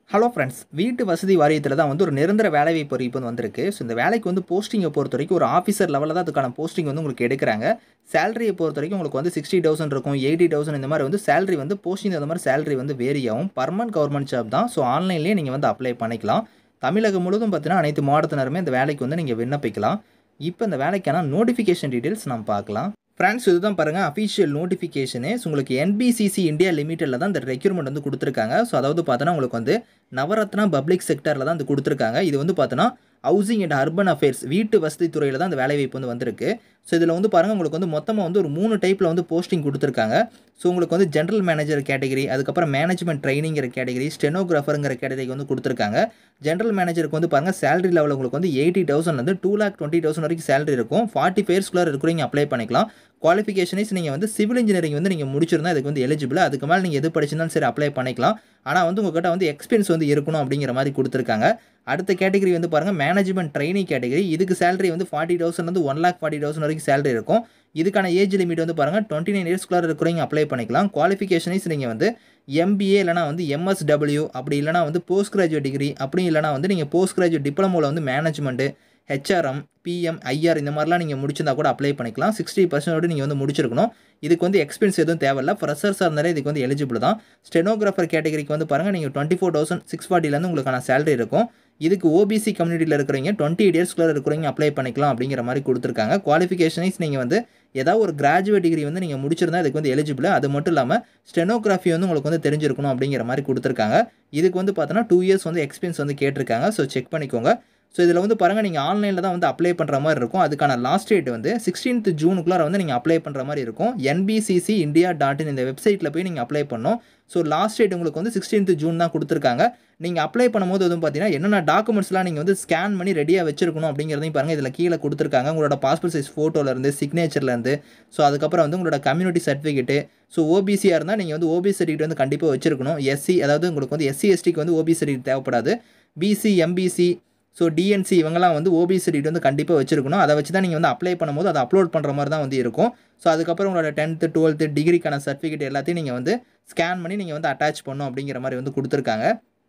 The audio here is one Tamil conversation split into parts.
ஹலோ ஃப்ரெண்ட்ஸ் வீட்டு வசதி வாரியத்தில் தான் வந்து ஒரு நிரந்தர வேலைவாய்ப்பு அறிவிப்பு வந்து வந்திருக்கு ஸோ இந்த வேலைக்கு வந்து போஸ்டிங்கை பொறுத்த வரைக்கும் ஒரு ஆஃபீஸர் லெவலில் தான் அதுக்கான போஸ்டிங் வந்து உங்களுக்கு எடுக்கிறாங்க சேலரியை பொறுத்த வரைக்கும் உங்களுக்கு வந்து சிக்ஸ்டி தௌசண்ட் இருக்கும் எயிட்டி தௌசண்ட் இந்த மாதிரி வந்து சேலரி வந்து போஸ்டிங் அந்த மாதிரி சேலரி வந்து வேரி ஆகும் பர்மனன்ட் கவர்மெண்ட் ஜாப் தான் ஸோ ஆன்லைன்லேயே நீங்கள் வந்து அப்ளை பண்ணிக்கலாம் தமிழகம் முழுவதும் பார்த்தீங்கன்னா அனைத்து மாவட்டத்தினருமே இந்த வேலைக்கு வந்து நீங்கள் விண்ணப்பிக்கலாம் இப்போ இந்த வேலைக்கான நோட்டிஃபிகேஷன் டீட்டெயில்ஸ் நம்ம பார்க்கலாம் ஃப்ரெண்ட்ஸ் இதுதான் பாருங்கள் அஃபிஷியல் நோட்டிஃபிகேஷனு ஸோ உங்களுக்கு என்பிசிசி இந்தியா லிமிட்டடில் தான் இந்த ரெக்யூர்மெண்ட் வந்து கொடுத்துருக்காங்க ஸோ அதாவது பார்த்தோன்னா உங்களுக்கு வந்து நவரத்னா பப்ளிக் செக்டரில் தான் இது கொடுத்துருக்காங்க இது வந்து பார்த்தோன்னா ஹவுசிங் அண்ட் அர்பன் அஃபேர்ஸ் வீட்டு வசதி துறையில் தான் இந்த வேலைவாய்ப்பு வந்து வந்திருக்கு ஸோ இதில் வந்து பாருங்கள் உங்களுக்கு வந்து மொத்தமாக வந்து ஒரு மூணு டைப்பில் வந்து போஸ்டிங் கொடுத்துருக்காங்க ஸோ உங்களுக்கு வந்து ஜென்ரல் மேனேஜர் கேட்டகரி அதுக்கப்புறம் மேனேஜ்மெண்ட் ட்ரைனிங்கிற கேட்டகரி ஸ்டெனோகிராஃபருங்கிற கேட்டகரிக்கு வந்து கொடுத்துருக்காங்க ஜென்ரல் மேனேஜருக்கு வந்து பாருங்கள் சேலரி லெவல் உங்களுக்கு வந்து எயிட்டி தௌசண்ட் வந்து டூ லேக் டுவெண்ட்டி தௌசண்ட் வரைக்கும் சேலரி இருக்கும் ஃபார்ட்டி ஃபேர்ஸ்குள்ளே இருக்கிறவங்க அப்ளை பண்ணிக்கலாம் குவாலிஃபிகேஷனைஸ் நீங்கள் வந்து சிவில் இன்ஜினியரிங் வந்து நீங்கள் முடிச்சிருந்தா இதுக்கு வந்து எலிஜிபிள் அதுக்கு மேலே நீங்கள் எது படிச்சிருந்தாலும் சரி அப்ளை பண்ணிக்கலாம் ஆனால் வந்து உங்கள்கிட்ட வந்து எக்ஸ்பீரியன்ஸ் வந்து இருக்கணும் அப்படிங்கிற மாதிரி கொடுத்துருக்காங்க அடுத்த கேட்டகரி வந்து பாருங்கள் மேனேஜ்மெண்ட் ட்ரைனிங் கேட்டகரி இதுக்கு சேலரி வந்து ஃபார்ட்டி தௌசண்ட் வந்து ஒன் லேக் ஃபார்ட்டி தௌசண்ட் வரைக்கும் சேலரி இருக்கும் இதுக்கான ஏஜ் லிமிட் வந்து பாருங்கள் டுவெண்ட்டி நைன் இயர்ஸ்குள்ளே இருக்கிறவங்க அப்ளை பண்ணிக்கலாம் குவாலிஃபிகேஷனைஸ் நீங்கள் வந்து எம்பிஏ இல்லைனா வந்து எம்எஸ்டபிள்யூ அப்படி இல்லைனா வந்து போஸ்ட் கிராஜுவேட் டிகிரி அப்படி இல்லைனா வந்து நீங்கள் போஸ்ட் கிராஜுவேட் டிப்ளமோவில் வந்து மேனேஜ்மெண்ட்டு ஹெச்ஆர்எம் பிஎம் ஐஆர் இந்த மாதிரிலாம் நீங்கள் முடிச்சிருந்தா கூட அப்ளை பண்ணிக்கலாம் சிக்ஸ்டி பர்சன்டோடு நீங்கள் வந்து முடிச்சிருக்கணும் இதுக்கு வந்து எக்ஸ்பென்ஸ் எதுவும் தேவையில்ல ஃப்ரெஷர்ஸாக இருந்தாலே இதுக்கு வந்து எலிஜிபிள் தான் ஸ்டெனோகிராஃபர் கேட்டகரிக்கு வந்து பாருங்கள் நீங்கள் டுவெண்ட்டி ஃபோர் தௌசண்ட் சிக்ஸ் ஃபார்ட்டிலேருந்து உங்களுக்கான சேலரி இருக்கும் இதுக்கு ஓபிசி கம்யூனிட்டியில் இருக்கிறவங்க டுவெண்ட்டி எயிட் இயர்ஸ்க்குள்ளே இருக்கிறவங்க அப்ளை பண்ணிக்கலாம் அப்படிங்கிற மாதிரி கொடுத்துருக்காங்க குவாலிஃபிகேஷனைஸ் நீங்கள் வந்து ஏதாவது ஒரு கிராஜுவேட் டிகிரி வந்து நீங்கள் முடிச்சிருந்தா இதுக்கு வந்து எலிஜிபிள் அது மட்டும் இல்லாமல் ஸ்டெனோகிராஃபி வந்து உங்களுக்கு வந்து தெரிஞ்சிருக்கணும் அப்படிங்கிற மாதிரி கொடுத்துருக்காங்க இதுக்கு வந்து பார்த்தோன்னா டூ இயர்ஸ் வந்து எக்ஸ்பீரியன்ஸ் வந்து கேட்டிருக்காங்க ஸோ செக் பண்ணிக்கோங்க ஸோ இதில் வந்து பாருங்கள் நீங்கள் ஆன்லைனில் தான் வந்து அப்ளை பண்ணுற மாதிரி இருக்கும் அதுக்கான லாஸ்ட் டேட் வந்து சிக்ஸ்டீன்த் ஜூனுக்குள்ளார வந்து நீங்கள் அப்ளை பண்ணுற மாதிரி இருக்கும் என்பிசிசி இந்தியா டாட் இன் இந்த வெப்சைட்டில் போய் நீங்கள் அப்ளை பண்ணணும் ஸோ லாஸ்ட் டேட் உங்களுக்கு வந்து சிக்ஸ்டீன்த் ஜூன் தான் கொடுத்துருக்காங்க நீங்கள் அப்ளை பண்ணும்போது வந்து பார்த்தீங்கன்னா என்னென்ன டாக்குமெண்ட்ஸ்லாம் நீங்கள் வந்து ஸ்கேன் பண்ணி ரெடியாக வச்சிருக்கணும் அப்படிங்கிறதையும் பாருங்கள் இதில் கீழே கொடுத்துருக்காங்க உங்களோட பாஸ்போர்ட் சைஸ் ஃபோட்டோலேருந்து சிக்னேச்சர்லேருந்து ஸோ அதுக்கப்புறம் வந்து உங்களோட கம்யூனிட்டி சர்டிஃபிகேட்டு ஸோ ஓபிசியாக இருந்தால் நீங்கள் வந்து ஓபிசி சர்டிஃபிகேட் வந்து கண்டிப்பாக வச்சிருக்கணும் எஸ்சி அதாவது உங்களுக்கு வந்து எஸ்சி எஸ்டிக்கு வந்து ஓபிசி சர்டிஃபிகேட் தேவைப்படாது பிசி எம்பிசி ஸோ டிஎன்சி இவங்கெல்லாம் வந்து ஓபிசி சர்டிஃபிகேட் வந்து கண்டிப்பாக வச்சிருக்கணும் அதை வச்சு தான் நீங்கள் வந்து அப்ளை பண்ணும்போது அதை அப்லோட் பண்ணுற மாதிரி தான் வந்து இருக்கும் ஸோ அதுக்கப்புறம் உங்களோட டென்த்து டுவெல்த்து டிகிரிக்கான சர்டிஃபிகேட் எல்லாத்தையும் நீங்கள் வந்து ஸ்கேன் பண்ணி நீங்கள் வந்து அட்டாச் பண்ணும் அப்படிங்கிற மாதிரி வந்து கொடுத்துருக்காங்க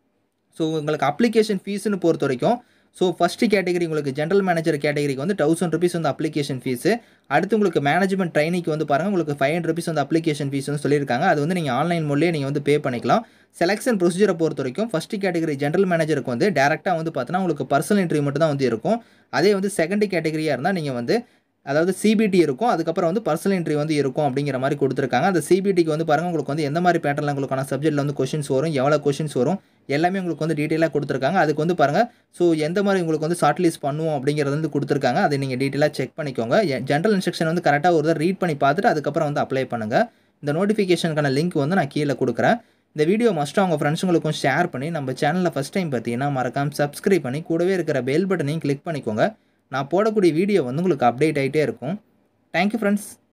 ஸோ உங்களுக்கு அப்ளிகேஷன் ஃபீஸ்னு பொறுத்த வரைக்கும் ஸோ ஃபஸ்ட்டு கேட்டகரி உங்களுக்கு ஜென்ரல் மேனேஜர் கேட்டகரிக்கு வந்து தௌசண்ட் ருபீஸ் வந்து அப்ளிகேஷன் ஃபீஸு அடுத்து உங்களுக்கு மேனேஜ்மெண்ட் ட்ரைனிங்க்கு வந்து பாருங்கள் உங்களுக்கு ஃபைவ் ஹண்ட்ரட் ருபீஸ் வந்து அப்ளிகேஷன் ஃபீஸ் வந்து சொல்லியிருக்காங்க அது வந்து நீங்கள் ஆன்லைன் மூலியே நீங்கள் வந்து பே பண்ணிக்கலாம் செலெக்ஷன் ப்ரொசீஜரை பொறுத்த வரைக்கும் ஃபஸ்ட்டு கேட்டகரி ஜென்ரல் மேனேஜருக்கு வந்து டேரெக்டாக வந்து பார்த்தீங்கன்னா உங்களுக்கு பர்சனல் இன்ட்ரி மட்டும் தான் வந்து இருக்கும் அதே வந்து செகண்ட் கேட்டகரியாக இருந்தால் நீங்கள் வந்து அதாவது சிபிடி இருக்கும் அதுக்கப்புறம் வந்து பர்சனல் என்ட்ரி வந்து இருக்கும் அப்படிங்கிற மாதிரி கொடுத்துருக்காங்க அந்த சிபிடிக்கு வந்து பாருங்கள் உங்களுக்கு வந்து எந்த மாதிரி பேட்டர்னில் உங்களுக்கான சப்ஜெக்ட்டில் வந்து கொஷின்ஸ் வரும் எவ்வளோ கொஷின்ஸ் வரும் எல்லாமே உங்களுக்கு வந்து டீட்டெயிலாக கொடுத்துருக்காங்க அதுக்கு வந்து பாருங்கள் ஸோ எந்த மாதிரி உங்களுக்கு வந்து ஷார்ட் லிஸ்ட் பண்ணுவோம் அப்படிங்கிறது வந்து கொடுத்துருக்காங்க அதை நீங்கள் டீட்டெயிலாக செக் பண்ணிக்கோங்க ஜென்ரல் இன்ஸ்ட்ரக்ஷன் வந்து கரெக்டாக ஒரு தடவை ரீட் பண்ணி பார்த்துட்டு அதுக்கப்புறம் வந்து அப்ளை பண்ணுங்கள் இந்த நோட்டிஃபிகேஷனுக்கான லிங்க் வந்து நான் கீழே கொடுக்குறேன் இந்த வீடியோ மஸ்ட்டு அவங்க ஃப்ரெண்ட்ஸுங்களுக்கும் ஷேர் பண்ணி நம்ம சேனலில் ஃபஸ்ட் டைம் பார்த்தீங்கன்னா மறக்காமல் சப்ஸ்கிரைப் பண்ணி கூடவே இருக்கிற பெல் பட்டனையும் கிளிக் பண்ணிக்கோங்க நான் போடக்கூடிய வீடியோ வந்து உங்களுக்கு அப்டேட் ஆகிட்டே இருக்கும் தேங்க்யூ ஃப்ரெண்ட்ஸ்